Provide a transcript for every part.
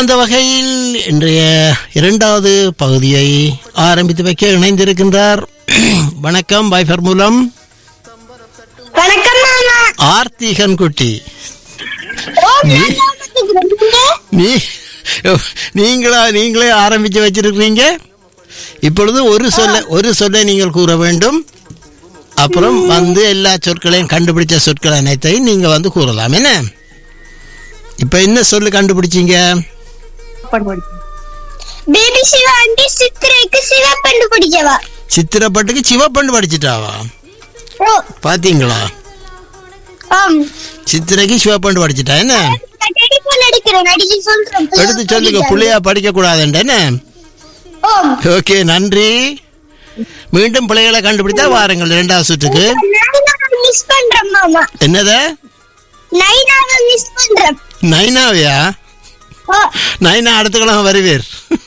அந்த வகையில் இன்றைய இரண்டாவது பகுதியை ஆரம்பித்து வைக்க இணைந்திருக்கின்றார் வணக்கம் வைஃபர் மூலம் வணக்கம் மாமா ஆர்த்திகன் குட்டி ஓ நான் தான் வந்துக்கிறேன். நீ நீங்களா நீங்களே ஆரம்பித்து வச்சிருக்கிறீங்க இப்பொழுது ஒரு சொல்ல ஒரு சொல்லை நீங்கள் கூற வேண்டும் அப்புறம் வந்து எல்லா சொற்களையும் கண்டுபிடிச்ச சொற்கள் அனைத்தையும் நீங்க வந்து கூறலாம் என்ன இப்ப என்ன சொல்லு கண்டுபிடிச்சீங்க பேபி சிவா ஆண்டி சித்திரைக்கு சிவப்பண்டு பிடிக்கவா சித்திரப்பட்டுக்கு சிவப்பண்டு படிச்சிட்டாவா ஓ பாத்தீங்களா ஆம் சித்திரைக்கு சிவப்பண்டு படிச்சிட்டா என்ன டெலிபோன் எடுக்கிறேன் அடிச்சு சொல்றேன் எடுத்து சொல்லுங்க புள்ளையா படிக்க கூடாதுன்ற என்ன ஓம் ஓகே நன்றி மீண்டும் பிள்ளைகளை கண்டுபிடித்தா வாருங்கள் இரண்டாவது சுற்றுக்கு நைனாவை மிஸ் பண்றேன் மாமா என்னத நைனாவை மிஸ் பண்றேன் நைனாவியா ஓ நைனா அடுத்த கிழமை வருவீர்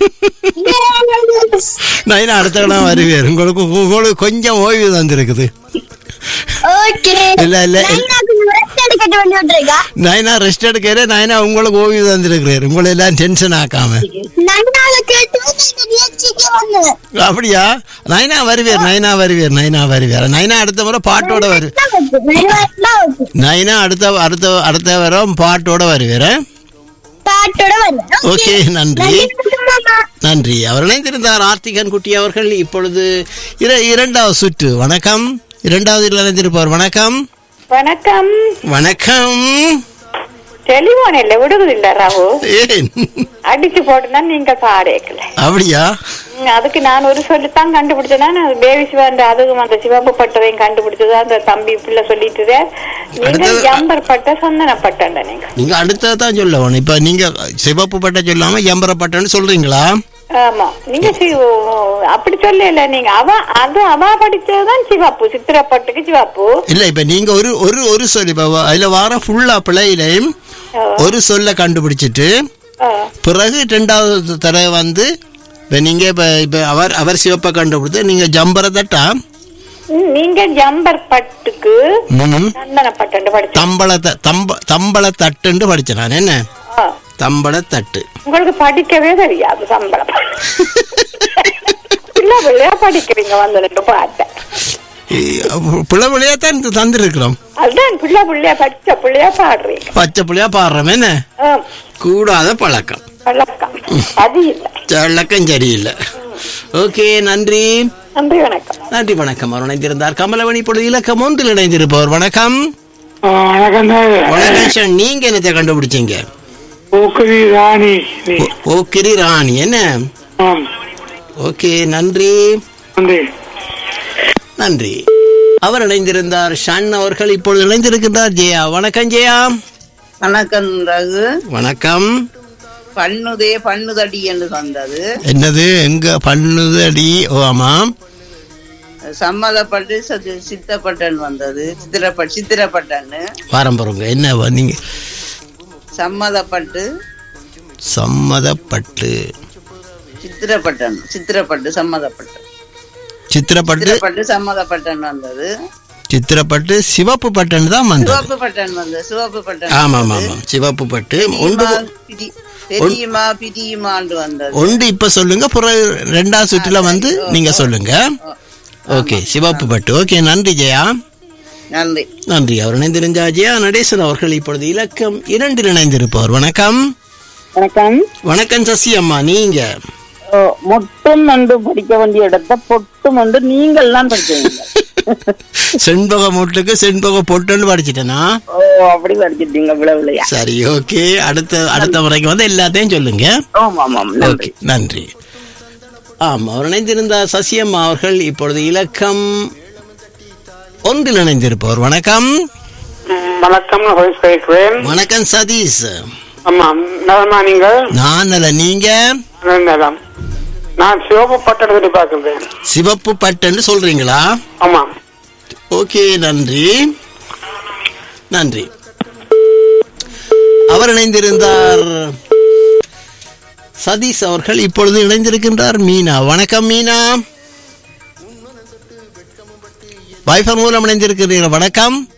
நைனா அடுத்த கிழமை வருவீர் உங்களுக்கு உங்களுக்கு கொஞ்சம் ஓய்வு தந்திருக்குது ஓகே இல்ல, இல்ல. நைனாக்கு ரெஸ்ட் எடுக்கட்டு வேண்டி விட்டுருக்கா நைனா ரெஸ்ட் எடுக்கிற நைனா உங்களுக்கு ஓய்வு தந்திருக்கிறார் உங்களை எல்லாம் டென்ஷன் ஆக்காம நைனாவை கேட்டு இந்த நிகழ்ச்சிக்கு வந்தது அப்படியா நைனா வருவீர் நைனா வருவீர் நைனா வருவீர் நைனா அடுத்த முறை பாட்டோட வரு நைனா அடுத்த அடுத்த அடுத்த வாரம் பாட்டோட வருவீர் பாட்டோட வருவேன் ஓகே நன்றி மாமா நன்றி அவர் இணைந்திருந்தார் ஆர்த்திகன் குட்டி அவர்கள் இப்பொழுது இர- இரண்டாவது சுற்று வணக்கம் இரண்டாவது இணைந்திருப்பவர் வணக்கம் வணக்கம் வணக்கம் டெலிபோன் இல்ல விடுவது இல்ல ராவு ஏன் அடிச்சு போட்டுனா நீங்க பாடேக்கல அப்படியா ம், அதுக்கு நான் ஒரு சொல்லித்தான் கண்டுபிடிச்சேன் அது பேபி சிவாண்ட அதுவும் அந்த சிவப்பு பட்டதையும் கண்டுபிடிச்சது அந்த தம்பி பிள்ளை சொல்லிட்டு நீங்க அடுத்தது- ஜம்பர் பட்ட சந்தன பட்டண்ட நீங்க நீங்க அடுத்தது தான் சொல்ல வேணும் இப்ப நீங்க சிவப்பு பட்டை சொல்லாம எம்பர பட்டைன்னு சொல்றீங்களா ஆமா நீங்க சி- ஓ, அப்படி சொல்லல நீங்க அவ அது அவ படிச்சதுதான் சிவப்பு சித்திரப்பட்டுக்கு சிவப்பு இல்ல இப்ப நீங்க ஒரு ஒரு ஒரு சொல் இப்ப வ- அதுல வார ஃபுல்லா பிள்ளையிலையும் ஆ, ஒரு சொல்ல கண்டுபிடிச்சிட்டு ஆ. பிறகு ரெண்டாவது தடவை வந்து இப்ப நீங்க இப்ப இப்ப அவர் அவர் சிவப்பை கண்டுபிடித்து நீங்க ஜம்பரை தட்டா ம், நீங்க ஜம்பர் பட்டுக்கு ம், சந்தன பட்டண்டு படிச்ச தம்பள த- தம்ப தம்பள தட்டுன்னு படிச்சேன் நான் என்ன தம்பள தட்டு உங்களுக்கு படிக்கவே தெரியாது சம்பளம் பிள்ளை பிள்ளையா படிக்கிறீங்க வந்து ரெண்டு பார்த்தேன் பிள்ளை பிள்ளையா தான் தந்திருக்கிறோம் அதுதான் பிள்ளை பிள்ளையா படிச்ச பிள்ளையா பாடுறீங்க பச்சை பிள்ளையா பாடுறோம் என்ன ஆம், கூடாத பழக்கம் வழக்கம் அது இல்லை பழக்கம் சரியில்லை ஓகே நன்றி நன்றி வணக்கம் நன்றி வணக்கம் அவர் இணைந்திருந்தார் கமலவணி இப்பொழுது இலக்கம் ஒன்றில் இணைந்திருப்பவர் வணக்கம் வணக்கம் வணக்கம் சார் நீங்க என்னத்தை கண்டுபிடிச்சீங்க ஊக்குவி ராணி நீ ஓ- ஓக்கிரி ராணி என்ன ஆம் ஓகே நன்றி வந்து நன்றி அவர் இணைந்திருந்தார் ஷன் அவர்கள் இப்பொழுது இணைந்திருக்கின்றார் ஜெயா வணக்கம் ஜெயா வணக்கம் ரகு வணக்கம் பண்ணுதே பண்ணுதடி என்று சொன்னது என்னது எங்க பண்ணுது அடி ஓ ஆமாம் சம்மதப்பட்டு சத்து- சித்தப்பட்டன் வந்தது சித்திரப்பட் சித்திரப்பட்டன்னு வாரம் பாருங்க என்ன வ- நீங்க சம்மதப்பட்டு சம்மதப்பட்டு சித்திரப்பட்டன் சித்திரப்பட்டு சம்மதப்பட்டு சித்திரப்பட்டு சித்திரப்பட்டு சம்மதப்பட்டன் வந்தது சித்திரப்பட்டு சிவப்பு பட்டன் தான் வந்தது சிவப்பு பட்டன் வந்தது சிவப்பு பட்டன் ஆமாம் ஆமாம் சிவப்பு பட்டு ஒன்று பிடியுமா, பிடி- தெரியுமா பிடியுமாண்டு வந்தது ஒன்று இப்ப சொல்லுங்க பிறகு ரெண்டாவது சுற்றுல வந்து நீங்க சொல்லுங்க ஓகே சிவப்பு பட்டு ஓகே நன்றி ஜெயா நன்றி நன்றி அவர் இணைந்திருந்தா ஜெயா நடேசன் அவர்கள் இப்பொழுது இலக்கம் இரண்டில் இணைந்திருப்பவர் வணக்கம் வணக்கம் வணக்கம் சசி அம்மா நீங்க ஓ, மொட்டும் என்று படிக்க வேண்டிய இடத்த பொட்டும் என்று நீங்கள் தான் படிச்சீங்க செண்பக மூட்டுக்கு செண்பக பொட்டுன்னு படிச்சிட்டேனா ஓ அப்படி படிச்சிட்டீங்க விளவுலையா சரி ஓகே அடுத்த அடுத்த முறைக்கு வந்து எல்லாத்தையும் சொல்லுங்க ஆமாம் ஆமாம் ஓகே நன்றி ஆம் அவர் இணைந்திருந்த சசியம்மா அவர்கள் இப்பொழுது இலக்கம் ஒன்றில் இணைந்திருப்பவர் வணக்கம் வணக்கம் நான் ஹரிஷ் கேட்கிறேன் வணக்கம் சதீஷ் ஆமாம் நலமா நீங்கள் நான் அல்ல நீங்க நலம் நான் சிவப்பு பட்டணத்தை பார்க்கிறேன் சிவப்பு பட்டுன்னு சொல்றீங்களா ஆமாம் ஓகே நன்றி நன்றி அவர் இணைந்திருந்தார் சதீஷ் அவர்கள் இப்பொழுது இணைந்திருக்கின்றார் மீனா வணக்கம் மீனா வைஃபர் மூலம் இணைந்திருக்கிறீர்கள் வணக்கம்